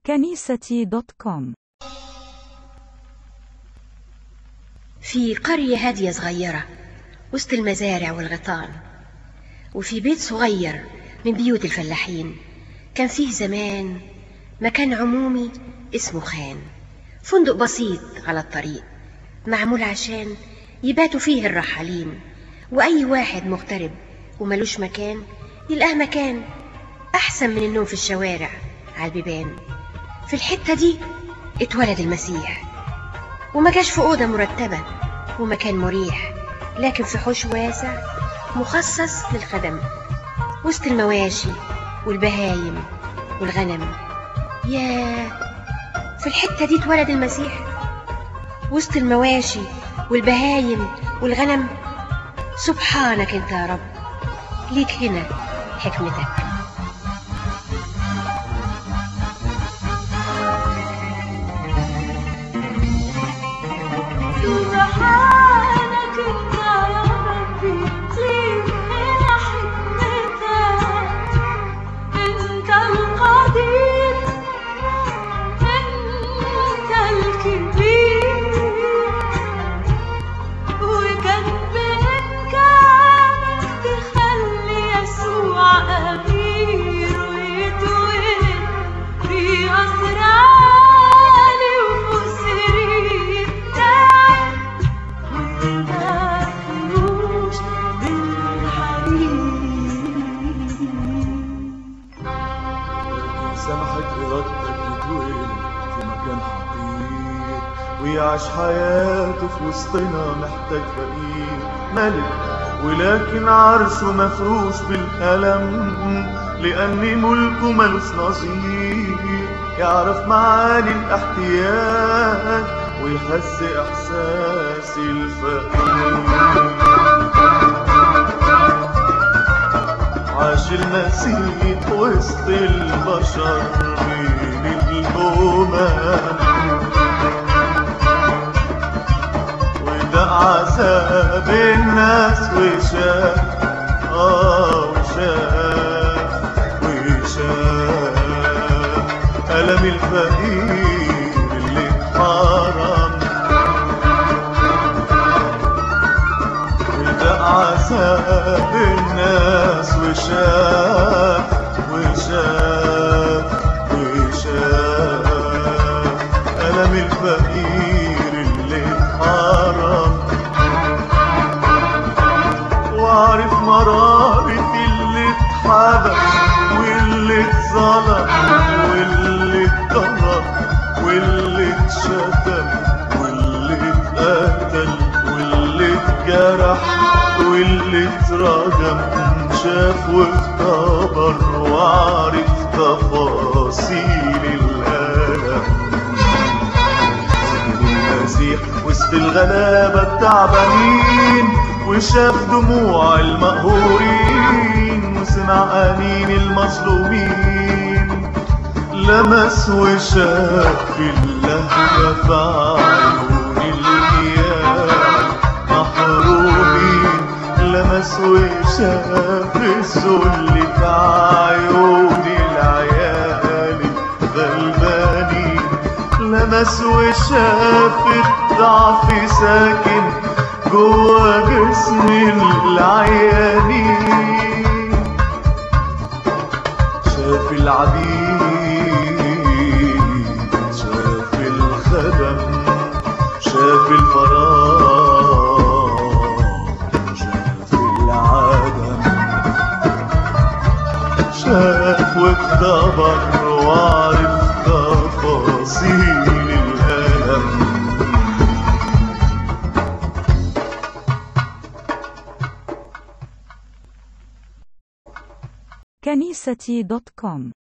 كنيستي دوت كوم في قرية هادية صغيرة وسط المزارع والغيطان وفي بيت صغير من بيوت الفلاحين كان فيه زمان مكان عمومي اسمه خان فندق بسيط على الطريق معمول عشان يباتوا فيه الرحالين وأي واحد مغترب وملوش مكان يلقاه مكان أحسن من النوم في الشوارع على البيبان في الحتة دي اتولد المسيح وما جاش في أوضة مرتبة ومكان مريح لكن في حوش واسع مخصص للخدم وسط المواشي والبهايم والغنم ياه في الحتة دي اتولد المسيح وسط المواشي والبهايم والغنم سبحانك انت يا رب ليك هنا حكمتك سبحانك انت يا ربي ليك هنا حكمتك انت القدير انت الكبير وكان بامكانك تخلي يسوع امير ويتولد في قصر عالي وفوق سرير تعب وماكلوش بالحرير سمحت إرادتك يتولد في مكان حقير ويعيش حياته في وسطنا محتاج فقير ملك ولكن عرشه مفروش بالألم لأن ملكه ملوش نظير يعرف معاني الاحتياج ويحس إحساس الفقير عاش المسيح وسط البشر بين الأمم وده عذاب الناس وشاف آه وشاف وشاف ألم الفقير اللي اتحرم وده عذاب الناس وشاف وشاف وشاف ألم الفقير اللي اتحرم وعارف مرارة اللي اتحبس واللي اتظلم واللي اتضرب واللي اتشتم واللي اتقتل واللي اتجرح واللي اترجم شاف واختبر وعارف تفاصيل الألم المسيح وسط الغلابة التعبانين وشاف دموع المقهورين وسمع أنين المظلومين لمس وشاف اللهفة في عيون الإيام محرومين لمس وشاف الذل في عيون العيال الغلبانين لمس وشاف الضعف ساكن جوا جسم العيانين شاف العبيد شاف الخدم شاف الفراغ شاف العدم شاف واختبر وعرف تفاصيل الألم كنيستي دوت كوم